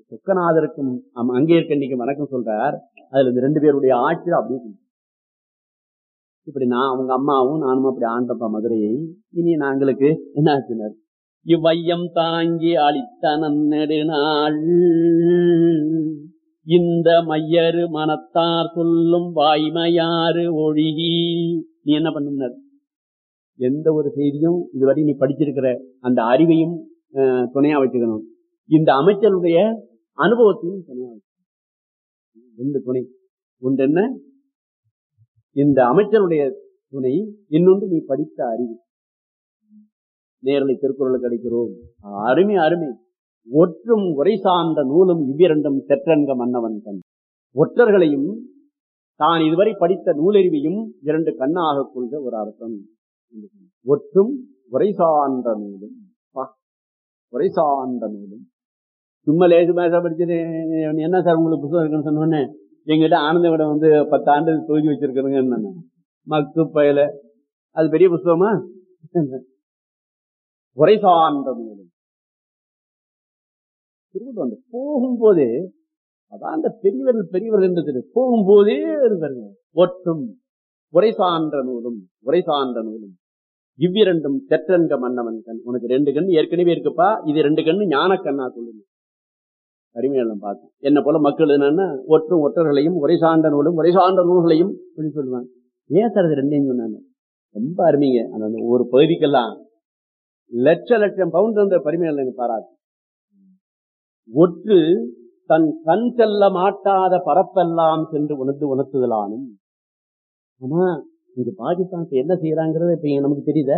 சொக்கநாதருக்கும் அம்- அங்கேற்கண்டிக்கும் வணக்கம் சொல்றார் அதுல இந்த ரெண்டு பேருடைய ஆட்சியில் அப்படியே சொல்றார். இப்படி நான் அவங்க அம்மாவும் நானும் அப்படி ஆண்டப்பா மதுரையை இனி நாங்களுக்கு என்ன ஆச்சுனர் இவ்வையம் தாங்கி அளித்த நெடுநாள் இந்த மையரு மனத்தார் சொல்லும் வாய்மையாறு ஒழுகி நீ என்ன பண்ணுனர் எந்த ஒரு செய்தியும் இதுவரை நீ படிச்சிருக்கிற அந்த அறிவையும் அஹ், துணையா வச்சுக்கணும் இந்த அமைச்சருடைய அனுபவத்தையும் துணையா வச்சுக்கணும் ரெண்டு துணை ஒன்று என்ன இந்த அமைச்சருடைய துணை இன்னொன்று நீ படித்த அறிவு நேரலை திருக்குறளுக்கு அடிக்கிறோம் அருமை அருமை ஒற்றும் உரை சார்ந்த நூலும் இவ்விரண்டும் தெற்றன்க மன்னவன் கண் ஒற்றர்களையும் தான் இதுவரை படித்த நூலறிவையும் இரண்டு கண்ணாக கொள்க ஒரு அரசன் என்று சொன்னார். ஒற்றும் உரை சார்ந்த நூலும் பா, உரை சார்ந்த நூலும் சும்மா லேசு மேசா படிச்சுட்டு என்ன சார் உங்களுக்கு புத்தகம் இருக்குன்னு சொன்னோன்னே எங்கிட்ட ஆனந்த விடம் வந்து பத்து ஆண்டு தொகுதி வச்சிருக்கிறேங்க மக்கு பயல அது பெரிய புஸ்தகமா உரை சார்ந்த நூலும் திருவள்ளுவர் அந்த போகும்போதே அதான் அந்த பெரியவர்கள் பெரியவர்கள் என்றது போகும்போதே இருப்பாருங்க ஒற்றும் உரை சான்ற நூலும் உரை சான்ற நூலும் இவ்விரண்டும் தெற்றன்க மன்னவன் கண் உனக்கு ரெண்டு கண் ஏற்கனவே இருக்குப்பா இது ரெண்டு கண்ணு ஞான கண்ணா சொல்லுங்க அருமையான பார்த்தேன் என்ன போல மக்கள் என்னன்னா ஒற்றும் ஒற்றர்களையும் உரை சார்ந்த நூலும் உரை சார்ந்த நூல்களையும் அப்படின்னு சொல்லுவாங்க ஏன் சார் இது ரெண்டையும் சொன்னாங்க ரொம்ப அருமைங்க அந்த அந்த ஒரு பகுதிக்கெல்லாம் லட்ச லட்சம் பவுண்ட் அந்த பரிமைகள் எனக்கு பாராட்டு ஒற்று தன் கண் செல்ல மாட்டாத பரப்பெல்லாம் சென்று உணர்ந்து உணர்த்துதலானும் ஆமா இங்க பாகிஸ்தான் இப்ப என்ன செய்யறாங்கிறது இப்ப இங்க நமக்கு தெரியுதா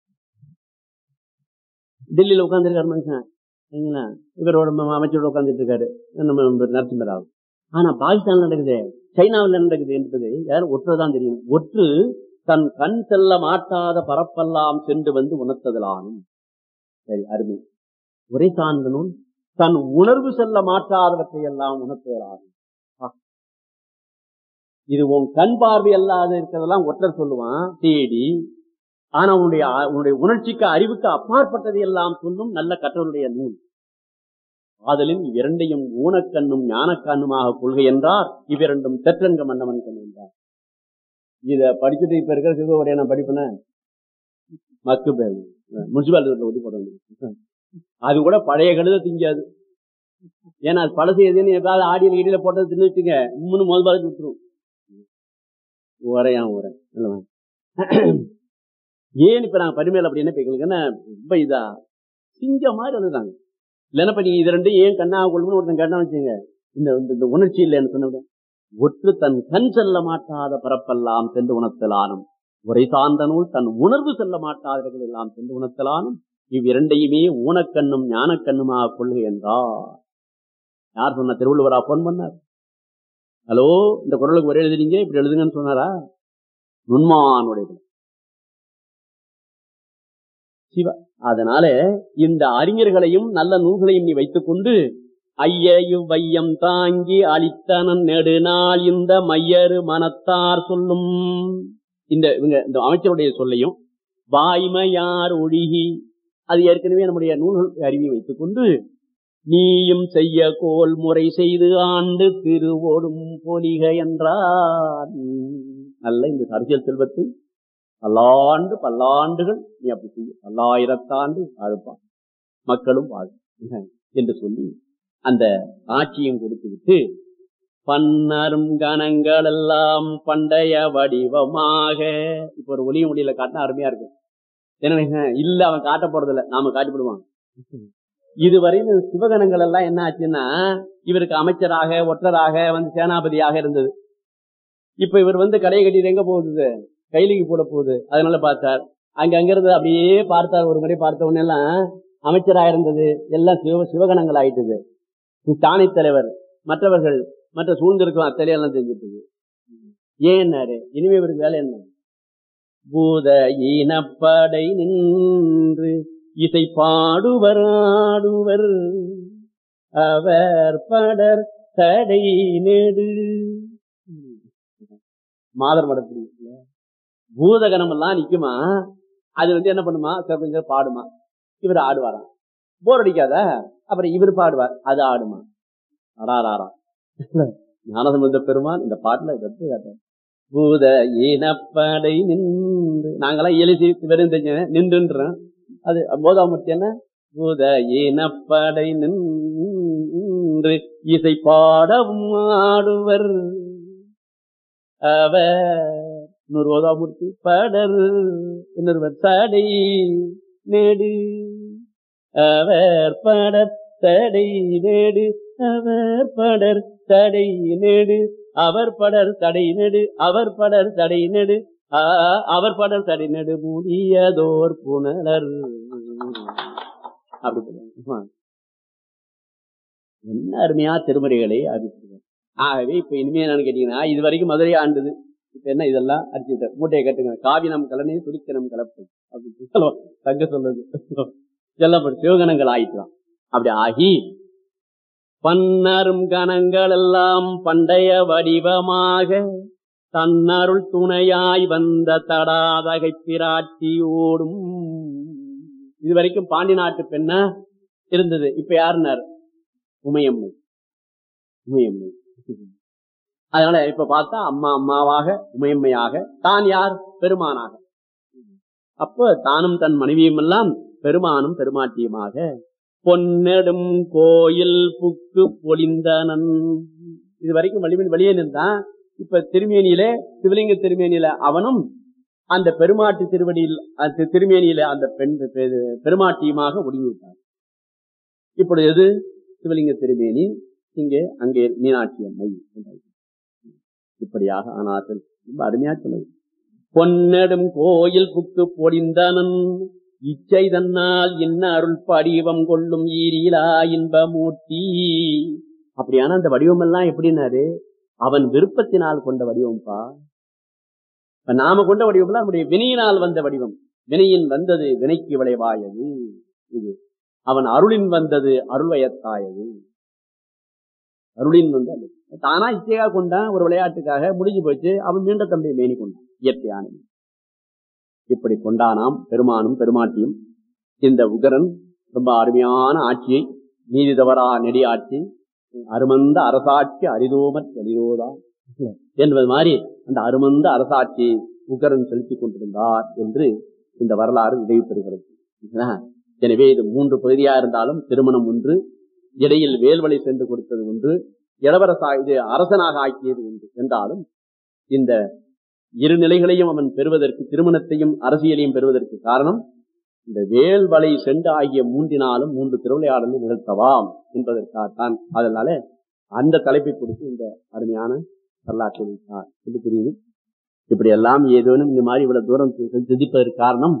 டெல்லியில உட்கார்ந்துருக்காரு மனுஷன் சரிங்களா இவரோட ம- அமைச்சரோட உட்கார்ந்துட்டு இருக்காரு நம்ம நரசிம்மராவ் ஆனா பாகிஸ்தான் நடக்குது சைனாவில் நடக்குது என்பது யாரும் ஒற்றுதான் தெரியும் ஒற்று தன் கண் செல்ல மாட்டாத பரப்பெல்லாம் சென்று வந்து உணர்த்ததலானும் சரி அருமை உரை சார்ந்த நூல் தன் உணர்வு செல்ல மாட்டாதவற்றை எல்லாம் உணர்த்துவதாகும் ஆ. இது உன் கண் பார்வை அல்லாத இருக்கிறதெல்லாம் ஒற்றர் சொல்லுவான் தேடி ஆனா உன்னுடைய உன்னுடைய உணர்ச்சிக்கு அறிவுக்கு அப்பாற்பட்டதை எல்லாம் சொல்லும் நல்ல கற்றவருடைய நூல் ஆதலின் இவ்விரண்டையும் ஊனக்கண்ணும் ஞானக்கண்ணுமாக கொள்கை என்றார் இவ்விரண்டும் தெற்றங்க மன்னவன் கண் என்றார் இத படிச்சுட்டு இப்ப இருக்கிற சிவகோடைய நான் படிப்பேன் மக்கு முனிசிபாலிட்டி ஒட்டி போட வேண்டியது அது கூட பழைய கழுத திங்காது ஏன்னா அது பழசு எதுன்னு ஏதாவது ஆடியில் இடியில போட்டது தின்னு வச்சுங்க மூணு முதல் பாலத்து விட்டுரும் உரையான் உரை இல்லவா? ஏன் இப்ப நான் பரிமையில் அப்படி என்ன பேக்கலுங்கன்னா ரொம்ப இதா சிங்க மாதிரி எழுதுறாங்க இல்லைன்னா இப்ப நீங்க இது ரெண்டும் ஏன் கண்ணாக கொள்ளுன்னு ஒருத்தன் கண்ணா வச்சுங்க இந்த இந்த- இந்த உணர்ச்சி இல்லைன்னு சொன்ன ஒற்று தன் கண் செல்ல மாட்டாத பரப்பெல்லாம் சென்று உணர்த்தலானும் உரை சார்ந்த நூல் தன் உணர்வு செல்ல மாட்டாதவர்கள் எல்லாம் சென்று உணர்த்தலானும் இவ்விரண்டையுமே ஊனக்கண்ணும் ஞானக்கண்ணுமாக கொள்கை என்றார் யார் சொன்ன திருவள்ளுவரா போன் பண்ணார் ஹலோ இந்த குரலுக்கு ஒரே எழுதுறீங்க இப்படி எழுதுங்கன்னு சொன்னாரா நுண்மானுடைய குரல். சிவா அதனால இந்த அறிஞர்களையும் நல்ல நூல்களையும் நீ வைத்துக் கொண்டு ஐய வையம் தாங்கி அளித்தனன் நெடுநாள் இந்த மையரு மனத்தார் சொல்லும் இந்த இவங்க இந்த அமைச்சருடைய சொல்லையும் வாய்மையார் ஒழுகி அது ஏற்கனவே நம்முடைய நூல்கள் அறிவை வைத்துக் கொண்டு நீயும் செய்ய கோல் முறை செய்து ஆண்டு திருவோடும் பொலிக என்றார் நல்ல இந்த அரசியல் செல்வத்தை பல்லாண்டு பல்லாண்டுகள் நீ அப்படி செய்ய பல்லாயிரத்தாண்டு வாழ்ப்பான் மக்களும் வாழும் என்று சொல்லி அந்த ஆட்சியும் கொடுத்து விட்டு பன்னரும் கணங்கள் எல்லாம் பண்டைய வடிவமாக இப்ப ஒரு ஒளிய முடியல காட்டினா அருமையா இருக்கு என்ன இல்ல அவன் காட்ட போறது இல்ல நாம காட்டிவிடுவான் இதுவரை இந்த சிவகணங்கள் எல்லாம் என்ன ஆச்சுன்னா இவருக்கு அமைச்சராக ஒற்றராக வந்து சேனாபதியாக இருந்தது இப்ப இவர் வந்து கடையை கட்டிட்டு எங்க போகுது கைலிக்கு போட போகுது அதனால பார்த்தார் அங்க அங்க இருந்து அப்படியே பார்த்தார் ஒரு முறை பார்த்த உடனே எல்லாம் அமைச்சராக இருந்தது எல்லாம் சிவ சிவகணங்கள் ஆயிட்டது தானை தலைவர் மற்றவர்கள் மற்ற சூழ்ந்திருக்கும் அத்தலையெல்லாம் தெரிஞ்சிட்டது ஏன்னாரு இனிமே இவருக்கு வேலை என்ன பூத இனப்படை நின்று இசை பாடுவர் ஆடுவர் அவர் படர் தடை நெடு மாதர் மடத்தில் பூதகணம் எல்லாம் நிக்குமா அது வந்து என்ன பண்ணுமா சிறப்பு பாடுமா இவர் ஆடுவாராம் போர் அடிக்காத அப்புறம் இவர் பாடுவார் அது ஆடுமா அடாராரா ஞானசம்பந்த பெருமான் இந்த பாட்டுல கட்டு காட்டார் பூத இனப்படை நின்று நாங்கெல்லாம் எழுதி வெறும் நின்றுன்றோம் அது போதாமூர்த்தி என்ன பூத இனப்படை நின்று இசை பாடவும் ஆடுவர் அவர் இன்னொரு ஓதாமூர்த்தி படர் இன்னொருவர் தடை நேடு அவர் படர் தடை நேடு அவர் படர் தடை நேடு அவர் படர் தடை நெடு அவர் படர் தடை நெடு அவர் படர் தடை நெடு முடியதோர் புனலர் அப்படி என்ன அருமையா திருமுறைகளை அறிவிச்சிருக்காங்க ஆகவே இப்ப இனிமே என்னன்னு கேட்டீங்கன்னா இது வரைக்கும் மதுரை ஆண்டுது இப்ப என்ன இதெல்லாம் அடிச்சு மூட்டையை கட்டுங்க காவினம் கலனே துடிக்கணும் கலப்பு அப்படின்னு சொல்லுவோம் தங்க சொல்றது சொல்லப்படும் சிவகணங்கள் ஆயிட்டுதான் அப்படி ஆகி பன்னரும் கணங்கள் எல்லாம் பண்டைய வடிவமாக தன்னருள் துணையாய் வந்த தடாதகை பிராட்டியோடும் இதுவரைக்கும் பாண்டி நாட்டு பெண்ணா இருந்தது இப்ப யாருனார் உமையம்மை உமையம்மை அதனால இப்ப பார்த்தா அம்மா அம்மாவாக உமையம்மையாக தான் யார் பெருமானாக அப்ப தானும் தன் மனைவியும் எல்லாம் பெருமானும் பெருமாட்டியுமாக பொன்னெடும் கோயில் புக்கு பொலிந்தனன் இது வரைக்கும் வலிமன் வெளியே நின்றான் இப்ப திருமேனியில சிவலிங்க திருமேனியில அவனும் அந்த பெருமாட்டி திருவடியில் அந்த திருமேனியில அந்த பெண் பெருமாட்டியுமாக ஒடுங்கிவிட்டார் இப்பொழுது எது சிவலிங்க திருமேனி இங்கே அங்கே மீனாட்சி அம்மை இப்படியாக ஆனார்கள் ரொம்ப அருமையா சொன்னது பொன்னெடும் கோயில் புக்கு பொடிந்தனன் இச்சை தன்னால் என்ன அருள் படிவம் கொள்ளும் ஈரிலா இன்பமூர்த்தி அப்படியான அந்த வடிவம் எல்லாம் எப்படின்னாரு அவன் விருப்பத்தினால் கொண்ட வடிவம்பா இப்ப நாம கொண்ட வடிவம் எல்லாம் நம்முடைய வினையினால் வந்த வடிவம் வினையின் வந்தது வினைக்கு விளைவாயது இது அவன் அருளின் வந்தது அருள்வயத்தாயது அருளின் வந்தது தானா இச்சையாக கொண்டான் ஒரு விளையாட்டுக்காக முடிஞ்சு போச்சு அவன் மீண்டும் தம்பி மேனி கொண்டான் இயற்கையான இப்படி கொண்டானாம் பெருமானும் பெருமாட்டியும் இந்த உகரன் ரொம்ப அருமையான ஆட்சியை நீதி தவறா நெடி ஆட்சி அருமந்த அரசாட்சி அரிதோமற் அரிதோதா என்பது மாதிரி அந்த அருமந்த அரசாட்சி உகரன் செலுத்திக் கொண்டிருந்தார் என்று இந்த வரலாறு உதவி பெறுகிறது எனவே இது மூன்று பகுதியா இருந்தாலும் திருமணம் ஒன்று இடையில் வேல்வழி சென்று கொடுத்தது ஒன்று இளவரசா இது அரசனாக ஆக்கியது ஒன்று என்றாலும் இந்த இரு நிலைகளையும் அவன் பெறுவதற்கு திருமணத்தையும் அரசியலையும் பெறுவதற்கு காரணம் இந்த வேல்வலை சென்று ஆகிய மூன்றினாலும் மூன்று திருவிளையாடலும் நிகழ்த்தவாம் என்பதற்காகத்தான் அதனால அந்த தலைப்பை கொடுத்து இந்த அருமையான வரலாற்றை வைத்தார் என்று தெரியுது இப்படி எல்லாம் ஏதேனும் இந்த மாதிரி இவ்வளவு தூரம் சிந்திப்பதற்கு காரணம்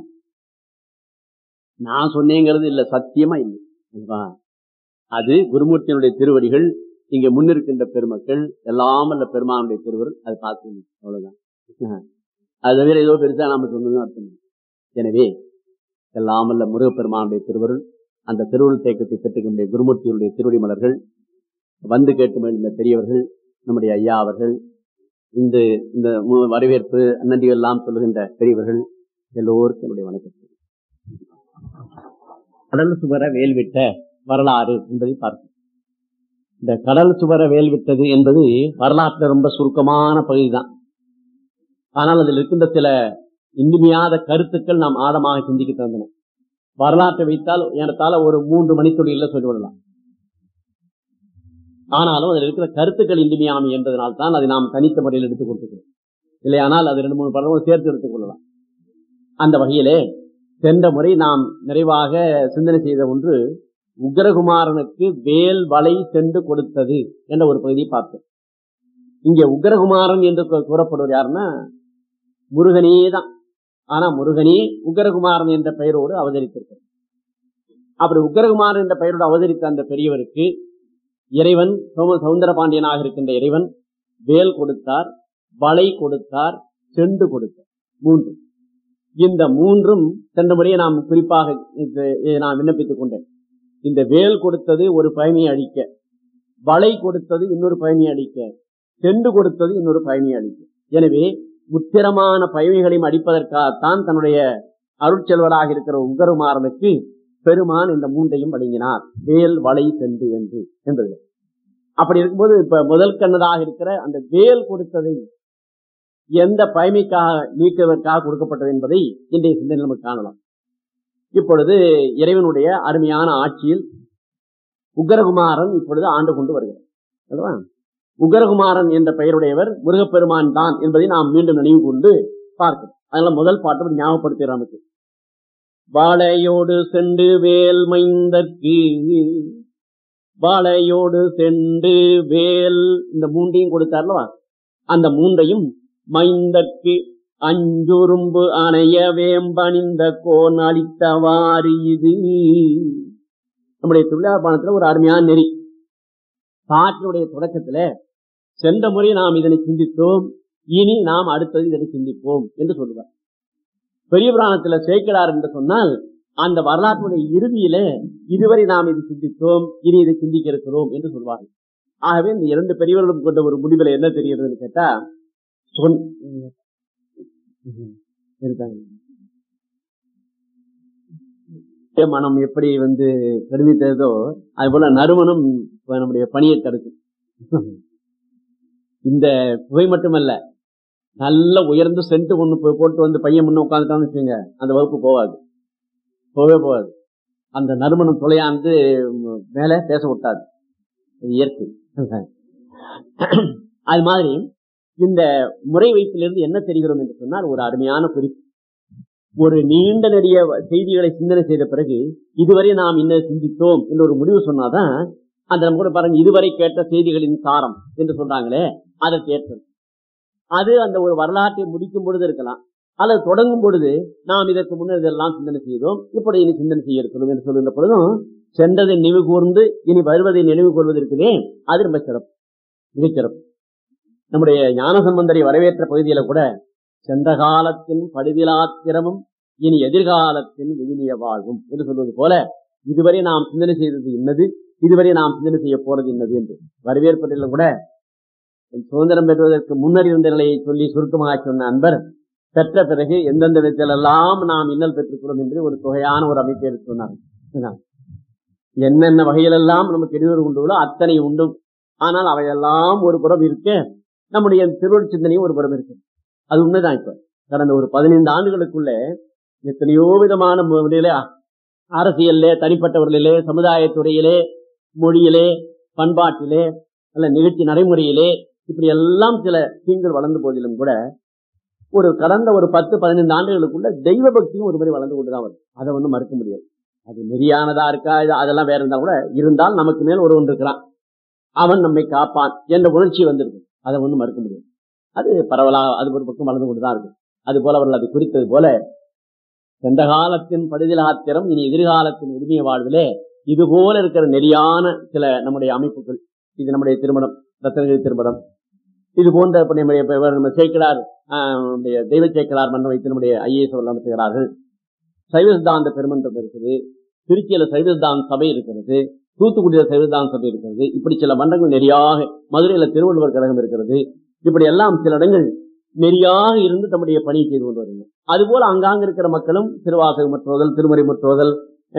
நான் சொன்னேங்கிறது இல்ல சத்தியமா இல்லை அது குருமூர்த்தியினுடைய திருவடிகள் இங்க முன்னிருக்கின்ற பெருமக்கள் எல்லாம் அல்ல பெருமானுடைய திருவருள் அது பார்த்து அவ்வளவுதான் அது தவிர ஏதோ பெருசா நாம சொன்னதும் அர்த்தம் எனவே எல்லாம் அல்ல முருகப்பெருமானுடைய திருவருள் அந்த திருவருள் தேக்கத்தை பெற்றுக்கொண்ட குருமூர்த்தியுடைய திருவடி மலர்கள் வந்து கேட்டு இந்த பெரியவர்கள் நம்முடைய ஐயா அவர்கள் இந்த இந்த வரவேற்பு நன்றிகள் எல்லாம் சொல்லுகின்ற பெரியவர்கள் எல்லோருக்கும் என்னுடைய வணக்கத்தை கடல் சுவர வேல்விட்ட வரலாறு என்பதை பார்ப்போம் இந்த கடல் சுவர வேல்விட்டது என்பது வரலாற்றுல ரொம்ப சுருக்கமான பகுதி தான் ஆனால் அதில் இருக்கின்ற சில இனிமையாத கருத்துக்கள் நாம் ஆழமாக சிந்திக்க தந்தன வரலாற்றை வைத்தால் எனத்தால ஒரு மூன்று மணித்துளியில் சொல்லிவிடலாம் ஆனாலும் அதில் இருக்கிற கருத்துக்கள் இனிமையாமை என்பதனால் தான் அதை நாம் தனித்த முறையில் எடுத்துக் கொடுத்துக்கிறோம் இல்லையானால் அது ரெண்டு மூணு படமும் சேர்த்து எடுத்துக் கொள்ளலாம் அந்த வகையிலே சென்ற முறை நாம் நிறைவாக சிந்தனை செய்த ஒன்று உக்ரகுமாரனுக்கு வேல் வலை சென்று கொடுத்தது என்ற ஒரு பகுதியை பார்த்தோம் இங்க உக்ரகுமாரன் என்று கூறப்படுவது யாருன்னா முருகனே தான் ஆனா முருகனே உக்ரகுமாரன் என்ற பெயரோடு அவதரித்திருக்கிறார் அப்படி உக்ரகுமாரன் என்ற பெயரோடு அவதரித்த அந்த பெரியவருக்கு இறைவன் சோம சவுந்தர பாண்டியனாக இருக்கின்ற இறைவன் வேல் கொடுத்தார் வலை கொடுத்தார் செண்டு கொடுத்தார் மூன்று இந்த மூன்றும் சென்ற முறையை நாம் குறிப்பாக நான் விண்ணப்பித்துக் கொண்டேன் இந்த வேல் கொடுத்தது ஒரு பயணியை அழிக்க வலை கொடுத்தது இன்னொரு பயணியை அழிக்க செண்டு கொடுத்தது இன்னொரு பயணியை அழிக்க எனவே உத்திரமான பயணிகளையும் அடிப்பதற்காகத்தான் தன்னுடைய அருட்செல்வராக இருக்கிற உகருமாறனுக்கு பெருமான் இந்த மூன்றையும் வழங்கினார் வேல் வலை சென்று என்று என்பது அப்படி இருக்கும்போது இப்ப முதல் கண்ணதாக இருக்கிற அந்த வேல் கொடுத்ததை எந்த பயமைக்காக நீக்குவதற்காக கொடுக்கப்பட்டது என்பதை இன்றைய சிந்தனை நமக்கு காணலாம் இப்பொழுது இறைவனுடைய அருமையான ஆட்சியில் உக்ரகுமாரன் இப்பொழுது ஆண்டு கொண்டு வருகிறார் அல்லவா? உக்ரகுமாரன் என்ற பெயருடையவர் முருகப்பெருமான் தான் என்பதை நாம் மீண்டும் நினைவு கொண்டு பார்க்கிறோம் அதனால முதல் பாட்டு அப்படி ஞாபகப்படுத்துகிறார் நமக்கு வாழையோடு சென்று வேல் மைந்தற்கு வாழையோடு சென்று வேல் இந்த மூன்றையும் கொடுத்தார்லவா அந்த மூன்றையும் மைந்தற்கு அஞ்சுரும்பு அணைய வேம்பணிந்த கோன் அளித்தவாறு இது நம்முடைய தொழிலாளர் ஒரு அருமையான நெறி பாட்டினுடைய தொடக்கத்துல சென்ற முறை நாம் இதனை சிந்தித்தோம் இனி நாம் அடுத்தது இதனை சிந்திப்போம் என்று சொல்லுவார் பெரிய புராணத்துல சேர்க்கிறார் என்று சொன்னால் அந்த வரலாற்றுடைய இறுதியில இதுவரை நாம் இது சிந்தித்தோம் இனி இதை சிந்திக்க இருக்கிறோம் என்று சொல்வார்கள் ஆகவே இந்த இரண்டு பெரியவர்களும் கொண்ட ஒரு முடிவுல என்ன தெரிகிறதுன்னு கேட்டா சொன் இருக்காங்க மனம் எப்படி வந்து கருவித்ததோ அது போல நறுமணம் இப்ப நம்முடைய பணியை தடுக்கும் இந்த புகை மட்டுமல்ல நல்ல உயர்ந்து சென்ட் ஒண்ணு போய் போட்டு வந்து பையன் முன்ன உட்காந்துட்டான்னு வச்சுங்க அந்த வகுப்பு போகாது போகவே போகாது அந்த நறுமணம் துளையாந்து மேல பேச விட்டாது இது இயற்கை அது மாதிரி இந்த முறை வைப்பிலிருந்து என்ன தெரிகிறோம் என்று சொன்னால் ஒரு அருமையான குறிப்பு ஒரு நீண்ட நெடிய செய்திகளை சிந்தனை செய்த பிறகு இதுவரை நாம் இன்ன சிந்தித்தோம் என்று ஒரு முடிவு சொன்னாதான் அந்த நம்ம கூட பாருங்க இதுவரை கேட்ட செய்திகளின் சாரம் என்று சொல்றாங்களே அதை கேட்பது அது அந்த ஒரு வரலாற்றை முடிக்கும் பொழுது இருக்கலாம் அல்லது தொடங்கும் பொழுது நாம் இதற்கு முன்னர் இதெல்லாம் சிந்தனை செய்தோம் இப்படி இனி சிந்தனை செய்ய இருக்கிறோம் என்று சொல்லுகின்ற பொழுதும் சென்றதை நினைவு கூர்ந்து இனி வருவதை நினைவு கூர்வது இருக்குதே அது ரொம்ப சிறப்பு மிகச்சிறப்பு நம்முடைய ஞான சம்பந்தரை வரவேற்ற பகுதியில கூட சென்ற காலத்தின் படுதிலாத்திரமும் இனி எதிர்காலத்தின் விதினிய வாழ்வும் என்று சொல்வது போல இதுவரை நாம் சிந்தனை செய்தது இன்னது இதுவரை நாம் சிந்தனை செய்ய போறது இன்னது என்று வரவேற்பதிலும் கூட சுதந்திரம் பெறுவதற்கு முன்னர் இருந்த நிலையை சொல்லி சுருக்கமாக சொன்ன அன்பர் பெற்ற பிறகு எந்தெந்த விதத்திலெல்லாம் நாம் இன்னல் பெற்றுக்கிறோம் என்று ஒரு தொகையான ஒரு அமைப்பை எடுத்து சொன்னார் என்னென்ன வகையிலெல்லாம் நமக்கு இடையூறு உண்டுகளோ அத்தனை உண்டும் ஆனால் அவையெல்லாம் ஒரு புறம் இருக்க நம்முடைய திருவள்ளுவர் சிந்தனையும் ஒரு புறம் இருக்கு அது உண்மைதான் இப்ப கடந்த ஒரு பதினைந்து ஆண்டுகளுக்குள்ள எத்தனையோ விதமான முறையில அரசியல்ல தனிப்பட்டவர்களிலே சமுதாயத்துறையிலே மொழியிலே பண்பாட்டிலே அல்ல நிகழ்ச்சி நடைமுறையிலே இப்படி எல்லாம் சில தீங்குகள் வளர்ந்த போதிலும் கூட ஒரு கடந்த ஒரு பத்து பதினைந்து ஆண்டுகளுக்குள்ள தெய்வ பக்தியும் ஒரு மாதிரி வளர்ந்து கொண்டுதான் வரும் அதை வந்து மறுக்க முடியாது அது நெறியானதா இருக்கா இது அதெல்லாம் வேற இருந்தா கூட இருந்தால் நமக்கு மேல் ஒருவன் இருக்கிறான் அவன் நம்மை காப்பான் என்ற உணர்ச்சி வந்திருக்கு அதை ஒன்றும் மறுக்க முடியாது அது பரவலாக அது ஒரு பக்கம் வளர்ந்து கொண்டுதான் இருக்கு அது போல அவர்கள் அதை குறித்தது போல சென்ற காலத்தின் படுதிலாத்திரம் இனி எதிர்காலத்தின் உரிமைய வாழ்விலே இது போல இருக்கிற நெறியான சில நம்முடைய அமைப்புகள் இது நம்முடைய திருமணம் ரத்தனகிரி திருமணம் இது போன்ற இப்ப நம்முடைய இப்ப நம்ம சேர்க்கிறார் நம்முடைய தெய்வ சேர்க்கிறார் மன்றம் வைத்து நம்முடைய ஐஏஎஸ் அமைச்சுகிறார்கள் சைவ சித்தாந்த பெருமன்றம் இருக்குது திருச்சியில சைவ சித்தாந்த சபை இருக்கிறது தூத்துக்குடியில சைவ சித்தாந்த சபை இருக்கிறது இப்படி சில மன்றங்கள் நெறியாக மதுரையில திருவள்ளுவர் கழகம் இருக்கிறது இப்படி எல்லாம் சில இடங்கள் நெறியாக இருந்து தம்முடைய பணியை செய்து கொண்டு வருங்க அதுபோல அங்காங்க இருக்கிற மக்களும் திருவாசகம் மற்றோதல் திருமறை மற்றோதல்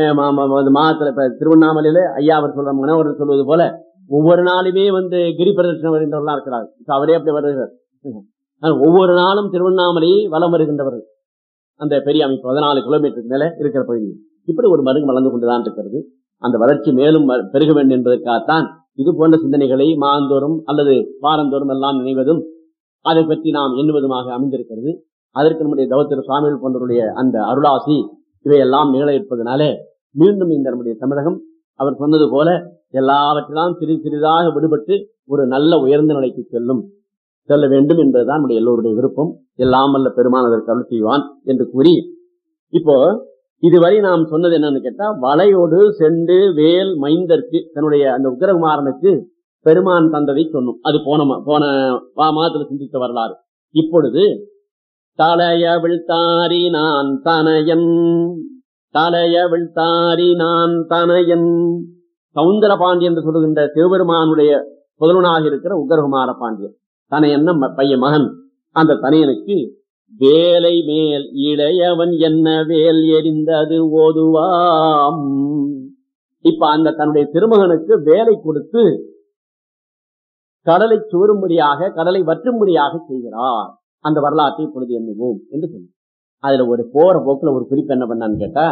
மாதத்துல இப்ப திருவண்ணாமலையில ஐயா அவர் சொல்ற மனோகர் சொல்வது போல ஒவ்வொரு நாளுமே வந்து கிரி பிரதட்சணம் வருகின்றவர்களா இருக்கிறார் அவரே அப்படி வருகிறார் ஒவ்வொரு நாளும் திருவண்ணாமலை வலம் வருகின்றவர்கள் அந்த பெரிய அமைப்பு பதினாலு கிலோமீட்டருக்கு மேல இருக்கிற பகுதி இப்படி ஒரு மருங்கு வளர்ந்து கொண்டுதான் இருக்கிறது அந்த வளர்ச்சி மேலும் பெருக வேண்டும் என்பதற்காகத்தான் இது போன்ற சிந்தனைகளை மாந்தோறும் அல்லது வாரந்தோறும் எல்லாம் நினைவதும் அதை பற்றி நாம் எண்ணுவதுமாக அமைந்திருக்கிறது அதற்கு நம்முடைய தவத்திர சுவாமிகள் போன்றவருடைய அந்த அருளாசி இவையெல்லாம் நிகழ இருப்பதனாலே மீண்டும் இந்த நம்முடைய தமிழகம் அவர் சொன்னது போல எல்லாவற்றெல்லாம் சிறிது சிறிதாக விடுபட்டு ஒரு நல்ல உயர்ந்த நிலைக்கு செல்லும் செல்ல வேண்டும் என்பதுதான் நம்முடைய எல்லோருடைய விருப்பம் எல்லாம் அல்ல பெருமான் அதற்கு அருள் செய்வான் என்று கூறி இப்போ இதுவரை நாம் சொன்னது என்னன்னு கேட்டா வளையோடு சென்று வேல் மைந்தற்கு தன்னுடைய அந்த உத்தரகுமாரனுக்கு பெருமான் தந்ததை சொன்னோம் அது போன போன மாதத்துல சிந்தித்த வரலாறு இப்பொழுது தலையவிழ் தாரி நான் தனையன் தலையவிழ் தாரி நான் தனையன் சவுந்தர பாண்டியன் என்று சொல்லுகின்ற சிவபெருமானுடைய புதல்வனாக இருக்கிற உக்ரகுமார பாண்டியன் தனையன் பையன் மகன் அந்த தனையனுக்கு வேலை மேல் இளையவன் என்ன வேல் எரிந்தது ஓதுவாம் இப்ப அந்த தன்னுடைய திருமகனுக்கு வேலை கொடுத்து கடலை சோறும்படியாக கடலை வற்றும்படியாக செய்கிறார் அந்த வரலாற்றை இப்பொழுது எண்ணுவோம் என்று சொல்லி அதுல ஒரு போற போக்குல ஒரு குறிப்பு என்ன பண்ணான்னு கேட்டா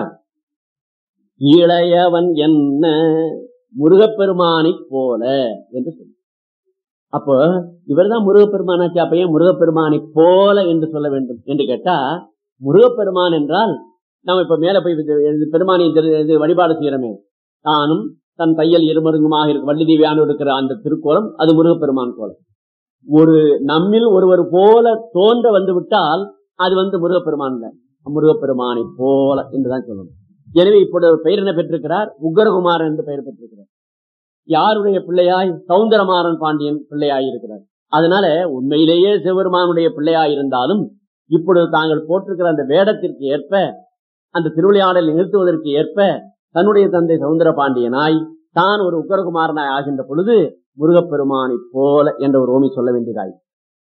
இளையவன் என்ன முருகப்பெருமானைப் போல என்று சொல்லி அப்போ இவர்தான் முருகப்பெருமானாச்சு அப்ப ஏன் முருகப்பெருமானைப் போல என்று சொல்ல வேண்டும் என்று கேட்டா முருகப்பெருமான் என்றால் நம்ம இப்ப மேல போய் இது- இது பெருமானை இது- இது வழிபாடு செய்யறோமே தானும் தன் தையல் இருமருங்குமாக இருக்க வள்ளி தேவியான இருக்கிற அந்த திருக்கோலம் அது முருகப்பெருமான் கோலம் ஒரு நம்மில் ஒருவர் போல தோன்ற வந்து விட்டால் அது வந்து முருகப்பெருமான் இல்ல. முருகப்பெருமானை போல என்றுதான் சொல்லணும் எனவே இப்பொழுது அவர் பெயர் என்ன பெற்றிருக்கிறார் உக்ரகுமாரன் என்று பெயர் பெற்றிருக்கிறார் யாருடைய பிள்ளையாய் சவுந்தரமாறன் பாண்டியன் பிள்ளையாய் இருக்கிறார் அதனால உண்மையிலேயே சிவபெருமானுடைய பிள்ளையாய் இருந்தாலும் இப்பொழுது தாங்கள் போட்டிருக்கிற அந்த வேடத்திற்கு ஏற்ப அந்த திருவிளையாடலை நிறுத்துவதற்கு ஏற்ப தன்னுடைய தந்தை சவுந்தர பாண்டியனாய் தான் ஒரு உக்கரகுமாரனாய் ஆகின்ற பொழுது முருகப்பெருமானை போல என்ற ஒரு ஓமி சொல்ல வேண்டியதாய்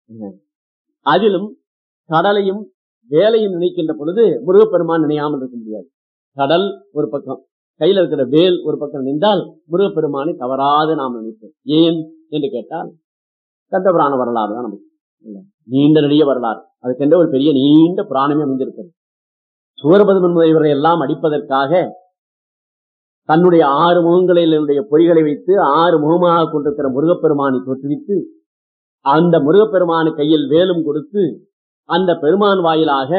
அதிலும் கடலையும் வேலையும் நினைக்கின்ற பொழுது முருகப்பெருமான் நினையாமல் இருக்க முடியாது கடல் ஒரு பக்கம் கையில இருக்கிற வேல் ஒரு பக்கம் நின்றால் முருகப்பெருமானை தவறாது நாம் நினைப்போம் ஏன் என்று கேட்டால் கந்தபுராண வரலாறு தான் நமக்கு இல்ல. நீண்ட நெடிய வரலாறு அதுக்கென்ற ஒரு பெரிய நீண்ட புராணமே அமைந்திருக்கிறது சூரபதுமன் முதலியவரை எல்லாம் அடிப்பதற்காக தன்னுடைய ஆறு முகங்களிலுடைய பொறிகளை வைத்து ஆறு முகமாக கொண்டிருக்கிற முருகப்பெருமானை தோற்றுவித்து அந்த முருகப்பெருமானு கையில் வேலும் கொடுத்து அந்த பெருமான் வாயிலாக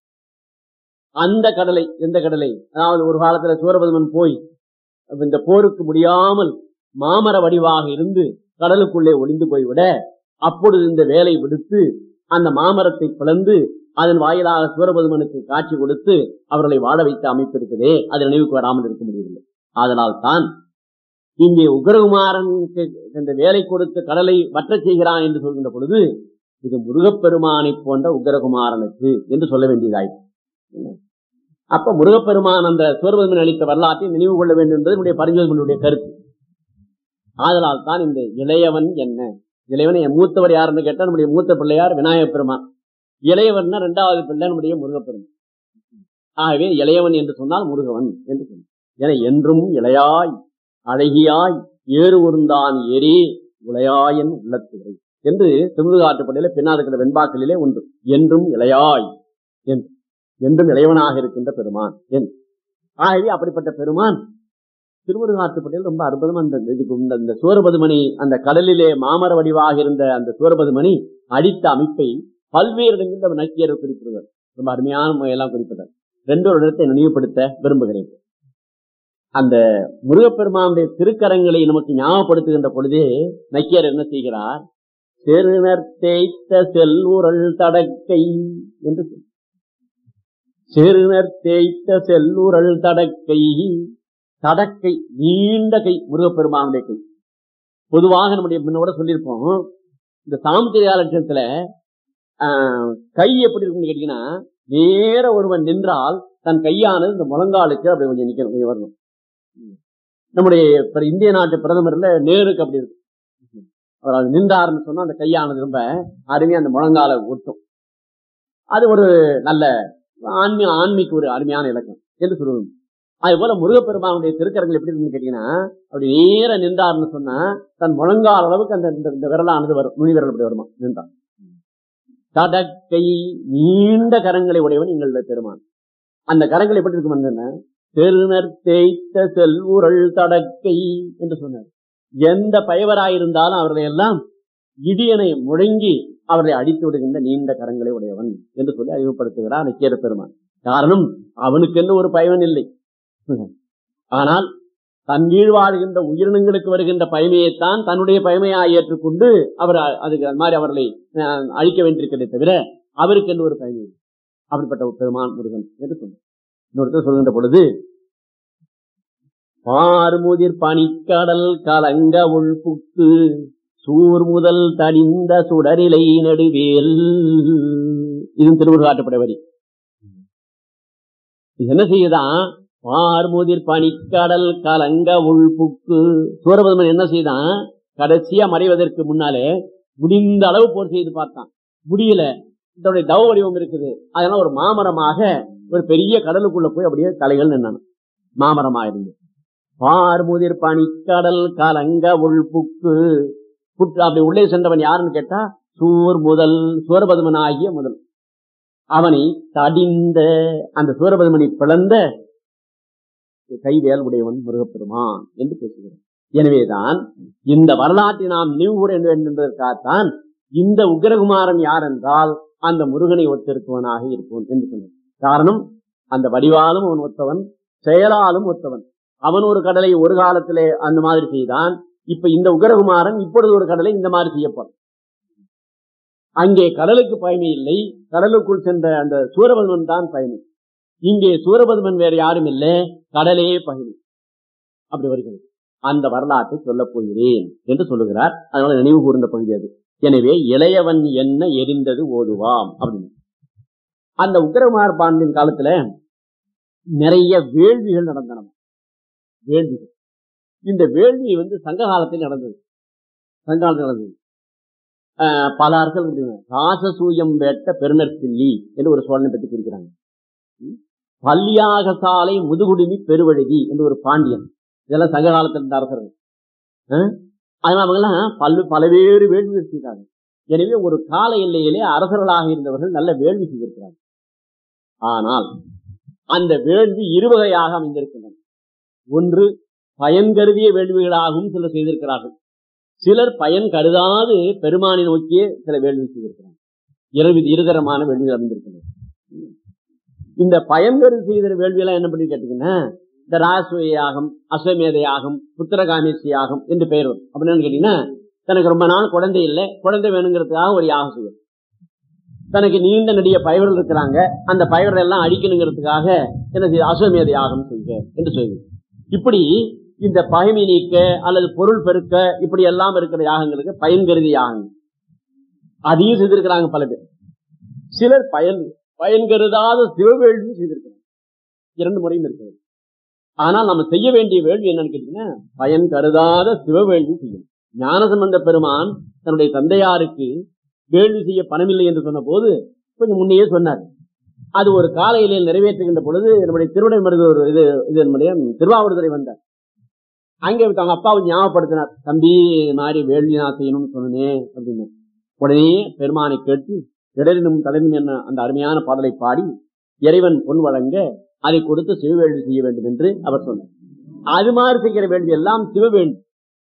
அந்த கடலை எந்த கடலை அதாவது ஒரு காலத்துல சூரபதுமன் போய் இந்த போருக்கு முடியாமல் மாமர வடிவாக இருந்து கடலுக்குள்ளே ஒளிந்து போய்விட அப்பொழுது இந்த வேலை விடுத்து அந்த மாமரத்தை பிளந்து அதன் வாயிலாக சூரபதுமனுக்கு காட்சி கொடுத்து அவர்களை வாழ வைத்த அமைப்பு இருக்குதே அது நினைவுக்கு வராமல் இருக்க முடியவில்லை அதனால் தான் இங்கே உக்ரகுமாரனுக்கு இந்த வேலை கொடுத்து கடலை வற்றச் செய்கிறான் என்று சொல்கின்ற பொழுது இது முருகப்பெருமானை போன்ற உக்ரகுமாரனுக்கு என்று சொல்ல வேண்டியதாயிற்று அப்ப முருகப்பெருமான் அந்த சூரபதுமன் அளித்த வரலாற்றை நினைவு கொள்ள வேண்டும் என்பது என்னுடைய பரிஞ்சோதனுடைய கருத்து ஆதலால் தான் இந்த இளையவன் என்ன இளையவன் என் மூத்தவர் யாருன்னு கேட்டா நம்முடைய மூத்த பிள்ளையார் விநாயகப் பெருமான் இளையவன்னா இரண்டாவது பிள்ளை நம்முடைய முருகப்பெருமான் ஆகவே இளையவன் என்று சொன்னால் முருகவன் என்று சொன்னார் என என்றும் இளையாய் அழகியாய் ஏறு உருந்தான் ஏறி உளையாயன் உள்ளத்துறை என்று திருமுருகாற்றுப்படையில பின்னாதுக்கிற வெண்பாக்களிலே ஒன்று என்றும் இளையாய் என்று என்றும் இளையவனாக இருக்கின்ற பெருமான் என்று ஆகவே அப்படிப்பட்ட பெருமான் திருமுருகாற்றுப்படையில் ரொம்ப அற்புதம் அந்த இதுக்கு இந்த- இந்த சூரபதுமணி அந்த கடலிலே மாமர வடிவாக இருந்த அந்த சூரபதுமணி அடித்த அமைப்பை பல்வேறு இடங்களில் அவர் நக்கியர் குறிப்பிடுவார் ரொம்ப அருமையான முறையெல்லாம் குறிப்பிட்டார் ரெண்டு ஒரு இடத்தை நினைவுபடுத்த விரும்புகிறேன் அந்த முருகப்பெருமானுடைய திருக்கரங்களை நமக்கு ஞாபகப்படுத்துகின்ற பொழுதே நக்கியர் என்ன செய்கிறார் செருணர் தேய்த்த செல்லுரல் தடக்கை என்று சொல் செருணர் தேய்த்த செல்லுரல் தடக்கை தடக்கை நீண்ட கை முருகப்பெருமானுடைய கை பொதுவாக நம்முடைய முன்னோட சொல்லியிருப்போம் இந்த சாமுத்திரியா லட்சணத்துல ஆஹ், கை எப்படி இருக்குன்னு கேட்டீங்கன்னா நேர ஒருவன் நின்றால் தன் கையானது இந்த முழங்காலுக்கு அப்படி கொஞ்சம் நிக்கணும் கொஞ்சம் வரணும் நம்முடைய இப்ப இந்திய நாட்டு பிரதமர்ல நேருக்கு அப்படி இருக்கு அவர் அது நின்றாருன்னு சொன்னா அந்த கையானது ரொம்ப அருமையா அந்த முழங்கால ஒட்டும் அது ஒரு நல்ல ஆன்மீக ஆன்மீக ஒரு அருமையான இலக்கம் என்று சொல்லுவோம் அது போல முருகப்பெருமானுடைய திருக்கரங்கள் எப்படி இருக்குன்னு கேட்டீங்கன்னா அப்படி நேர நின்றாருன்னு சொன்னா தன் முழங்கால் அளவுக்கு அந்த இந்த- இந்த விரலானது வரும் நுனி விரல் அப்படி வருமா நின்றான் தடக்கை நீண்ட கரங்களை உடையவன் எங்களுடைய பெருமான் அந்த கரங்கள் எப்படி இருக்குமா பெருநர் தேய்த்த செல்வுரல் தடக்கை என்று சொன்னார் எந்த பயவராயிருந்தாலும் அவர்களை எல்லாம் இடியனை முழங்கி அவர்களை அடித்து விடுகின்ற நீண்ட கரங்களை உடையவன் என்று சொல்லி அறிவுப்படுத்துகிறார் நக்கீர பெருமான் காரணம் அவனுக்கென்று ஒரு பயவன் இல்லை ஆனால் தன் கீழ் வாழ்கின்ற உயிரினங்களுக்கு வருகின்ற பயமையைத்தான் தன்னுடைய பயமையாக ஏற்றுக்கொண்டு அவர் அ- அதுக்கு அது மாதிரி அவர்களை அஹ், அழிக்க வேண்டியிருக்கிறதே தவிர அவருக்கு என்று ஒரு பயமை இல்லை அப்படிப்பட்ட ஒரு பெருமான் முருகன் என்று சொன்னார் இன்னொருத்தர் சொல்கின்ற பொழுது பார்முதிர் பனிக்கடல் கலங்க உள்புக்கு சூர் முதல் தடிந்த சுடரிலை நடுவேல் இதுவும் திருமுருகாட்டுப்படை வரி இது என்ன செய்யுதான் பார்முதிர் பனிக்கடல் கலங்க உள்புக்கு சூரபதுமன் என்ன செய்தான் கடைசியா மறைவதற்கு முன்னாலே முடிந்த அளவு போர் செய்து பார்த்தான் முடியல இதோடைய தவ வடிவம் இருக்குது அதனால ஒரு மாமரமாக ஒரு பெரிய கடலுக்குள்ள போய் அப்படியே தலைகள் நின்னான் மாமரமா இருந்து பார்முதிர் பனிக்கடல் கலங்க உள்புக்கு புற்று அப்படி உள்ளே சென்றவன் யாருன்னு கேட்டா சூர் முதல் சூரபதுமன் ஆகிய முதல் அவனை தடிந்த அந்த சூரபதுமனை பிளந்த கைவேல் உடையவன் முருகப்பெருமான் என்று பேசுகிறார் எனவேதான் இந்த வரலாற்றை நாம் நினைவு கூற வேண்டும் என்பதற்காகத்தான் இந்த உக்ரகுமாரன் யார் என்றால் அந்த முருகனை ஒத்திருப்பவனாக இருப்பவன் என்று சொன்னார் காரணம் அந்த வடிவாலும் அவன் ஒத்தவன் செயலாலும் ஒத்தவன் அவன் ஒரு கடலை ஒரு காலத்திலே அந்த மாதிரி செய்தான் இப்ப இந்த உக்ரகுமாரன் இப்பொழுது ஒரு கடலை இந்த மாதிரி செய்யப்படும் அங்கே கடலுக்கு பயணி இல்லை கடலுக்குள் சென்ற அந்த சூரபத்மன் தான் பயணி இங்கே சூரபத்மன் வேற யாரும் இல்லை கடலே பயணி அப்படி வருகிறது அந்த வரலாற்றை சொல்லப் போகிறேன் என்று சொல்லுகிறார் அதனால நினைவு கூர்ந்த பகுதி அது எனவே இளையவன் என்ன எரிந்தது ஓதுவாம் அப்படின்னு அந்த உக்கிரகுமார் பாண்டியன் காலத்துல நிறைய வேள்விகள் நடந்தன வேள்விகள் இந்த வேள்வி வந்து சங்க காலத்தில் நடந்தது சங்க காலத்தில் நடந்தது ஆஹ் பல அரசர்கள் ராசசூயம் வேட்ட பெருநற்கிள்ளி என்று ஒரு சோழனை பற்றி குறிக்கிறாங்க பல்லியாக சாலை முதுகுடுமி பெருவழுதி என்று ஒரு பாண்டியன் இதெல்லாம் சங்க காலத்தில் இருந்த அரசர்கள் ஆஹ் அதனால அவங்கெல்லாம் பல் பல்வேறு வேள்விகள் செய்தாங்க எனவே ஒரு கால எல்லையிலே அரசர்களாக இருந்தவர்கள் நல்ல வேள்வி செய்திருக்கிறார்கள் ஆனால் அந்த வேள்வி இருவகையாக அமைந்திருக்கின்றன ஒன்று பயன் கருதிய வேள்விகளாகவும் சிலர் செய்திருக்கிறார்கள் சிலர் பயன் கருதாது பெருமானை நோக்கியே சில வேள்வி செய்திருக்கிறார்கள் இரவு இருதரமான வேள்விகள் அமைந்திருக்கின்றன இந்த பயன் கருதி செய்த வேள்வியெல்லாம் என்ன பண்ணி கேட்டீங்கன்னா இந்த ராசுவ யாகம் அஸ்வமேத யாகம் புத்திரகாமேசி யாகம் என்று பெயர் வரும் அப்படின்னு கேட்டீங்கன்னா தனக்கு ரொம்ப நாள் குழந்தை இல்லை குழந்தை வேணுங்கிறதுக்காக ஒரு யாகம் செய்யும் தனக்கு நீண்ட நடிக பயவர்கள் இருக்கிறாங்க அந்த பயவர்கள் எல்லாம் அடிக்கணுங்கிறதுக்காக என்ன செய்ய அஸ்வமேத யாகம் செய்க என்று சொல்லுது இப்படி இந்த பகைமை நீக்க அல்லது பொருள் பெருக்க இப்படி எல்லாம் இருக்கிற யாகங்களுக்கு பயன் கருதி யாகங்கள் அதையும் செய்திருக்கிறாங்க பல பேர் சிலர் பயன் பயன் கருதாத சிவவேள்வி செய்திருக்கிறாங்க இரண்டு முறையும் இருக்கிறது ஆனால் நம்ம செய்ய வேண்டிய வேள்வி என்னன்னு கேட்டீங்கன்னா பயன் கருதாத சிவவேள்வி செய்யும் ஞானசம்பந்த பெருமான் தன்னுடைய தந்தையாருக்கு வேள்வி செய்ய பணமில்லை என்று சொன்ன போது கொஞ்சம் முன்னையே சொன்னார் அது ஒரு காலையிலே நிறைவேற்றுகின்ற பொழுது நம்முடைய திருவிடை மருதூர் இது இது நம்முடைய திருவாவூர்துறை வந்தார் அங்கே அவங்க அப்பாவை ஞாபகப்படுத்தினார் தம்பி மாதிரி வேள்வி நான் செய்யணும்னு சொன்னேன் அப்படின்னு உடனே பெருமானை கேட்டு இடரினும் தலைவன் என்ன அந்த அருமையான பாடலை பாடி இறைவன் பொன் வழங்க அதை கொடுத்து சிவவேள்வி செய்ய வேண்டும் என்று அவர் சொன்னார் அது மாதிரி செய்கிற வேள்வி எல்லாம் சிவவேள்வி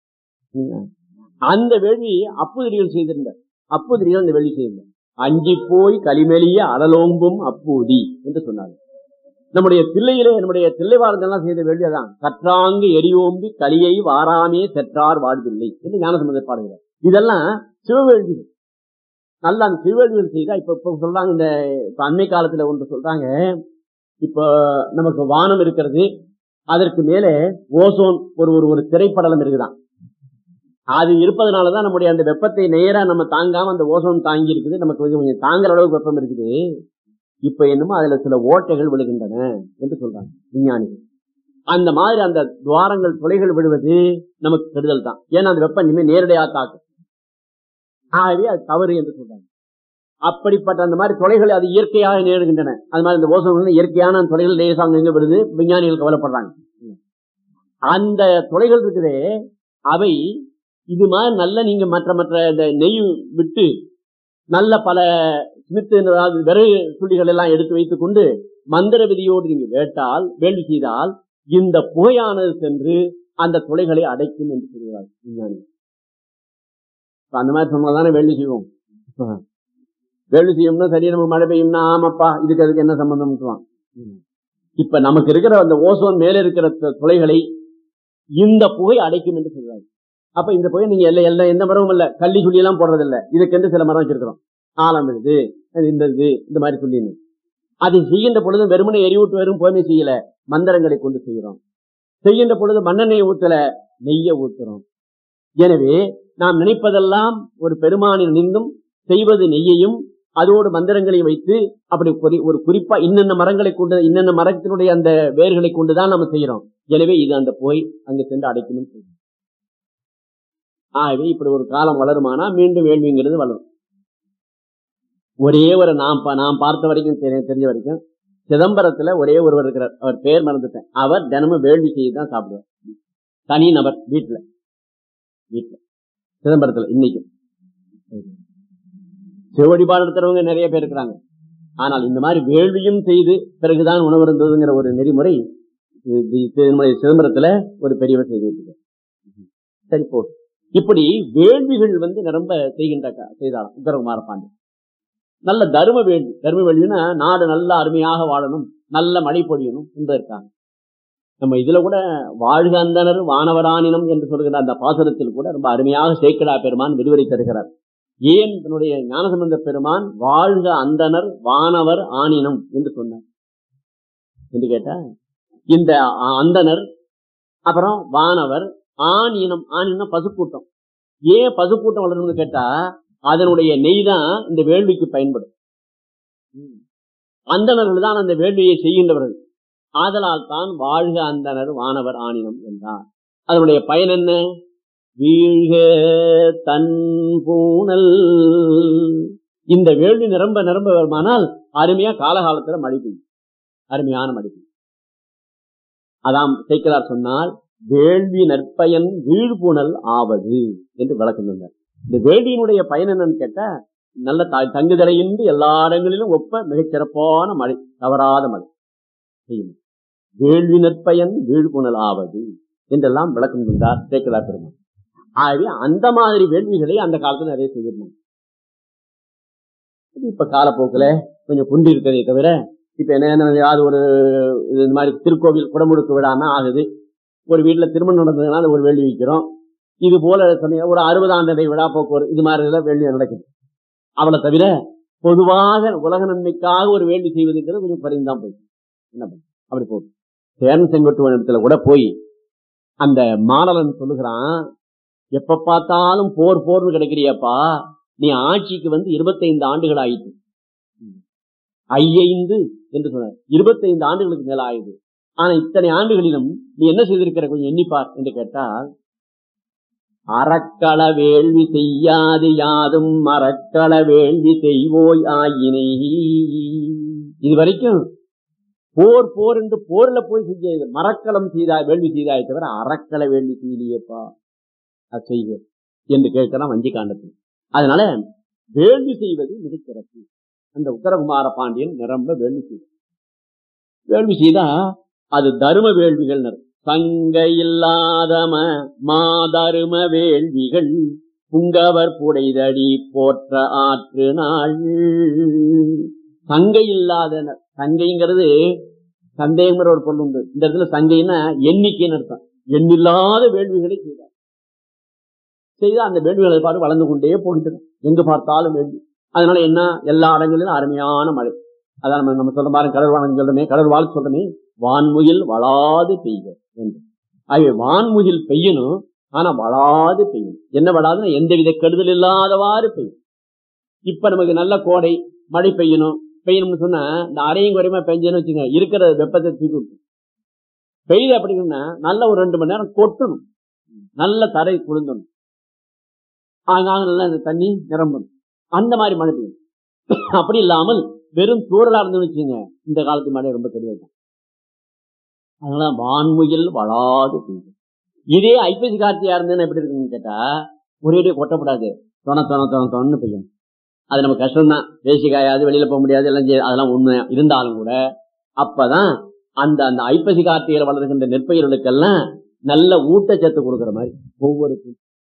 அந்த வேள்வி அப்புதிரிகள் செய்திருந்தார் அப்புதிரிகள் அந்த வேள்வி செய்திருந்தார் அஞ்சி போய் களிமெலிய அடலோம்பும் அப்பூதி என்று சொன்னார் நம்முடைய தில்லையிலே நம்முடைய தில்லைவாரந்தெல்லாம் செய்த வேண்டியதான் கற்றாங்கு எரியோம்பி களியை வாராமே செற்றார் வாழ்வில்லை என்று ஞானசம்பந்தர் பாடுகிறார் இதெல்லாம் சிவவேள்விகள் நல்ல அந்த சிவவேள்விகள் செய்தா இப்ப இப்ப சொல்றாங்க இந்த இப்ப அண்மை காலத்துல ஒன்று சொல்றாங்க இப்போ நமக்கு வானம் இருக்கிறது அதற்கு மேலே ஓசோன் ஒரு ஒரு ஒரு திரைப்படலம் இருக்குதான் அது இருப்பதனாலதான் நம்முடைய அந்த வெப்பத்தை நேரா நம்ம தாங்காம அந்த ஓசோன் தாங்கி இருக்குது நமக்கு கொஞ்சம் கொஞ்சம் தாங்குற அளவுக்கு வெப்பம் இருக்குது இப்ப என்னமோ அதுல சில ஓட்டைகள் விழுகின்றன என்று சொல்றாங்க விஞ்ஞானிகள் அந்த மாதிரி அந்த துவாரங்கள் துளைகள் விழுவது நமக்கு கெடுதல் தான் ஏன்னா அந்த வெப்பம் இனிமேல் நேரடியாக தாக்கும் ஆகவே அது தவறு என்று சொல்றாங்க அப்படிப்பட்ட அந்த மாதிரி தொலைகள் அது இயற்கையாக நேருகின்றன அது மாதிரி இந்த ஓசோன் இயற்கையான தொலைகள் லேசாங்க எங்க விடுது விஞ்ஞானிகள் கவலைப்படுறாங்க அந்த தொலைகள் இருக்குதே அவை இது மாதிரி நல்ல நீங்க மற்ற மற்ற இந்த நெய் விட்டு நல்ல பல சிமித்து அதாவது விறகு துளிகள் எல்லாம் எடுத்து வைத்துக் கொண்டு மந்திர விதியோடு நீங்க வேட்டால் வேள்வி செய்தால் இந்த புகையானது சென்று அந்த துளைகளை அடைக்கும் என்று சொல்கிறார் விஞ்ஞானி அந்த மாதிரி சொன்னதானே வேள்வி செய்வோம் வேள்வி செய்யும்னா சரி நம்ம மழை பெய்யும்னா ஆமாப்பா இதுக்கு அதுக்கு என்ன சம்பந்தம் இப்ப நமக்கு இருக்கிற அந்த ஓசோன் மேல இருக்கிற துளைகளை இந்த புகை அடைக்கும் என்று சொல்றாங்க அப்ப இந்த புகை நீங்க எல்லாம் எல்லாம் எந்த மரமும் இல்ல கள்ளி சொல்லி எல்லாம் போடுறது இல்ல இதுக்கென்று சில மரம் வச்சிருக்கிறோம் ஆலம் விழுது இந்த இது இந்த மாதிரி சொல்லி அதை செய்கின்ற பொழுது வெறுமனை எரிவூட்டு வெறும் போய்மை செய்யல மந்திரங்களை கொண்டு செய்கிறோம் செய்கின்ற பொழுது மண்ணெண்ணெயை ஊத்தல நெய்ய ஊத்துறோம் எனவே நாம் நினைப்பதெல்லாம் ஒரு பெருமானில் நின்றும் செய்வது நெய்யையும் அதோடு மந்திரங்களையும் வைத்து அப்படி ஒரு குறிப்பா இன்னென்ன மரங்களை கொண்டு இன்னென்ன மரத்தினுடைய அந்த வேர்களை கொண்டுதான் நம்ம செய்யறோம் எனவே இது அந்த போய் அங்கு சென்று அடைக்கணும் செய்யணும் ஆகவே இப்படி ஒரு காலம் வளருமானா மீண்டும் வேள்விங்கிறது வளரும் ஒரே ஒரு நாம் நாம் பார்த்த வரைக்கும் தெரிஞ்ச வரைக்கும் சிதம்பரத்துல ஒரே ஒருவர் இருக்கிறார் அவர் பேர் மறந்துட்டேன் அவர் தினமும் வேள்வி செய்து தான் சாப்பிடுவார் தனி நபர் வீட்டுல வீட்டுல சிதம்பரத்துல இன்னைக்கு சிவ வழிபாடு நடத்துறவங்க நிறைய பேர் இருக்கிறாங்க ஆனால் இந்த மாதிரி வேள்வியும் செய்து பிறகுதான் உணவு இருந்ததுங்கிற ஒரு நெறிமுறை இது- இது திருமலை சிதம்பரத்துல ஒரு பெரியவர் செய்து வச்சிருக்கார். சரி போ இப்படி வேள்விகள் வந்து நிரம்ப செய்கின்ற க- செய்தாராம் உத்தரகுமார பாண்டி நல்ல தர்ம வேள்வி தர்ம வேள்வினா நாடு நல்ல அருமையாக வாழணும் நல்ல மழை பொழியணும் என்பதற்காக நம்ம இதுல கூட வாழ்க அந்தனர் வானவரானினம் என்று சொல்கிற அந்த பாசுரத்தில் கூட ரொம்ப அருமையாக சேக்கடா பெருமான் விரிவுரை தருகிறார் ஏன் தன்னுடைய ஞானசம்பந்த பெருமான் வாழ்க அந்தனர் வானவர் ஆனினம் என்று சொன்னார் என்று கேட்டா இந்த அ- அந்தனர் அப்புறம் வானவர் ஆண் இனம் ஆண் இனம் பசுக்கூட்டம் ஏன் பசுக்கூட்டம் வளரணும்னு கேட்டா அதனுடைய நெய் தான் இந்த வேள்விக்கு பயன்படும் அந்தணர்கள் தான் அந்த வேள்வியை செய்கின்றவர்கள் ஆதலால் தான் வாழ்க அந்தனர் வானவர் ஆணினம் என்றார் அதனுடைய பயன் என்ன வீழ்க தன் பூனல் இந்த வேள்வி நிரம்ப நிரம்ப வருமானால் அருமையா காலகாலத்துல மழை பெய்யும் அருமையான மழை பெய்யும் அதாம் சேக்கலார் சொன்னால் வேள்வி நற்பயன் வீழ்புணல் ஆவது என்று விளக்கம் தந்தார் இந்த வேள்வியினுடைய பயன் என்னன்னு கேட்டா நல்ல த- தங்குதலையின்றி எல்லா இடங்களிலும் ஒப்ப மிகச் சிறப்பான மழை தவறாத மழை செய்யும் வேள்வி நற்பயன் வீழ்புணல் ஆவது என்றெல்லாம் விளக்கம் தந்தார் சேக்கலார் பெருமான் ஆகவே அந்த மாதிரி வேள்விகளை அந்த காலத்துல நிறைய செய்திருந்தாங்க இது இப்ப காலப்போக்குல கொஞ்சம் குண்டி இருக்கிறதே தவிர இப்ப என்ன ஏதாவது ஒரு இது இந்த மாதிரி திருக்கோவில் குடமுழுக்கு விடாம ஆகுது ஒரு வீட்டுல திருமணம் நடந்ததுன்னா அது ஒரு வேள்வி வைக்கிறோம் இது போல சமயம் ஒரு அறுபது ஆண்டை விழா போக்குவரத்து இது மாதிரி எல்லாம் வேள்வி நடக்குது அவளை தவிர பொதுவாக உலக நன்மைக்காக ஒரு வேள்வி செய்வதுங்கிறது கொஞ்சம் குறைந்தான் போய் என்ன பண்ண அப்படி போகுது சேரன் செங்கோட்டுவன் இடத்துல கூட போய் அந்த மாணவன் சொல்லுகிறான் எப்ப பார்த்தாலும் போர் போர்னு கிடைக்கிறியப்பா நீ ஆட்சிக்கு வந்து இருபத்தைந்து ஆண்டுகள் ஆயிட்டு ஐயைந்து என்று சொன்னார் இருபத்தைந்து ஆண்டுகளுக்கு மேல ஆயுது ஆனா இத்தனை ஆண்டுகளிலும் நீ என்ன செய்திருக்கிற கொஞ்சம் எண்ணிப்பார் என்று கேட்டால் அறக்கள வேள்வி செய்யாது யாதும் மறக்கள வேள்வி செய்வோய் ஆயினை இதுவரைக்கும் போர் போர் என்று போர்ல போய் செஞ்ச மரக்களம் செய்தா வேள்வி செய்தாய் தவிர அறக்கள வேள்வி செய்யலையேப்பா அது செய்க என்று கேட்கலாம் வஞ்சி காண்டத்தில் அதனால வேள்வி செய்வது மிகச் சிறப்பு அந்த உத்தரகுமார பாண்டியன் நிரம்ப வேள்வி செய்தார் வேள்வி செய்தா அது தரும வேள்விகள் சங்க இல்லாதம மாதரும வேள்விகள் புங்கவர் புடைதடி போற்ற ஆற்று நாள் சங்கை இல்லாதனர் சங்கைங்கிறது சந்தேகங்கிற ஒரு பொருள் உண்டு இந்த இடத்துல சங்கைன்னா எண்ணிக்கைன்னு அர்த்தம் எண்ணில்லாத வேள்விகளை செய்தார் செய்து அந்த வேள்விகளை பாட்டு வளர்ந்து கொண்டே போகின்றன எங்கு பார்த்தாலும் வேள்வி அதனால என்ன எல்லா இடங்களிலும் அருமையான மழை அதான் நம்ம நம்ம சொல்ற மாதிரி கடல் வானம் சொல்றமே கடல் வாழ் சொல்றமே வான்முகில் வளாது பெய்க என்று ஆகவே வான்முகில் பெய்யணும் ஆனா வளாது பெய்யும் என்ன வளாதுன்னா எந்தவித கெடுதல் இல்லாதவாறு பெய்யும் இப்ப நமக்கு நல்ல கோடை மழை பெய்யணும் பெய்யணும்னு சொன்னா இந்த அரையும் குறையுமா பெஞ்சேன்னு வச்சுங்க இருக்கிற வெப்பத்தை தூக்கி விட்டு பெய்யுது அப்படின்னா நல்ல ஒரு ரெண்டு மணி நேரம் கொட்டணும் நல்ல தரை குளிர்ந்தணும் ஆங்காங்க நல்லா இந்த தண்ணி நிரம்பணும் அந்த மாதிரி மழை பெய்யும் அப்படி இல்லாமல் வெறும் தூரலா இருந்து வச்சுங்க இந்த காலத்து மழை ரொம்ப தெரியாது அதனால வான்முகில் வளாது பெய்யும் இதே ஐப்பசி கார்த்தியா இருந்ததுன்னு எப்படி இருக்குன்னு கேட்டா ஒரேடியே கொட்டப்படாது தொண தொண தொண தொணன்னு பெய்யும் அது நம்ம கஷ்டம் தான் பேசி காயாது வெளியில போக முடியாது எல்லாம் செய்ய- அதெல்லாம் உண்மை இருந்தாலும் கூட அப்பதான் அந்த அந்த ஐப்பசி கார்த்திகையில வளர்கின்ற நெற்பயிர்களுக்கெல்லாம் நல்ல ஊட்டச்சத்து கொடுக்கிற மாதிரி ஒவ்வொரு